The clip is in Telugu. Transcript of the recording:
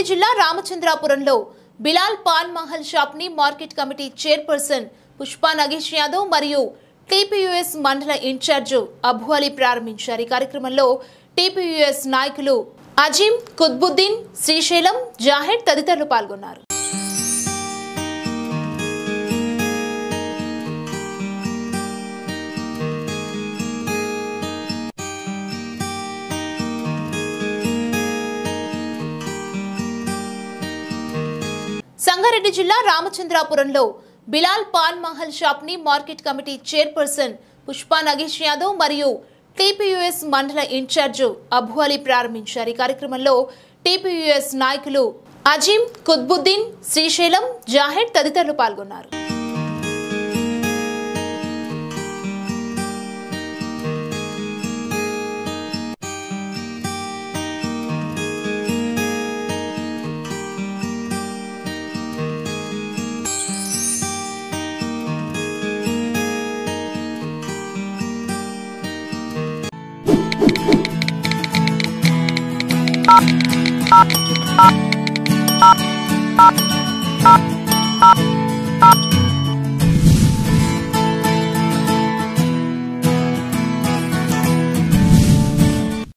జిల్లా రామచంద్రాపురంలో బిలాల్ పాన్ మహల్ షాప్ ని market committee chairperson Pushpa Nagesh Yadav మరియు టీపీయూఎస్ మండల ఇన్ఛార్జ్ అబు అలీ ప్రారంభించారు ఈ కార్యక్రమంలో టీపీయూఎస్ నాయకులు అజీం కుత్బుద్దీన్ శ్రీశైలం జాహెడ్ తదితరులు పాల్గొన్నారు సంగారెడ్డి జిల్లా రామచంద్రాపురంలో బిలాల్ పాన్ మహల్ షాప్ ని market committee chairperson Pushpa Nagesh Yadav మరియు టీపీయూఎస్ మండల ఇన్ఛార్జ్ అబు అలీ ప్రారంభించారు ఈ కార్యక్రమంలో టీపీయూఎస్ నాయకులు అజీం కుత్బుద్దీన్ శ్రీశైలం జాహెడ్ తదితరులు పాల్గొన్నారు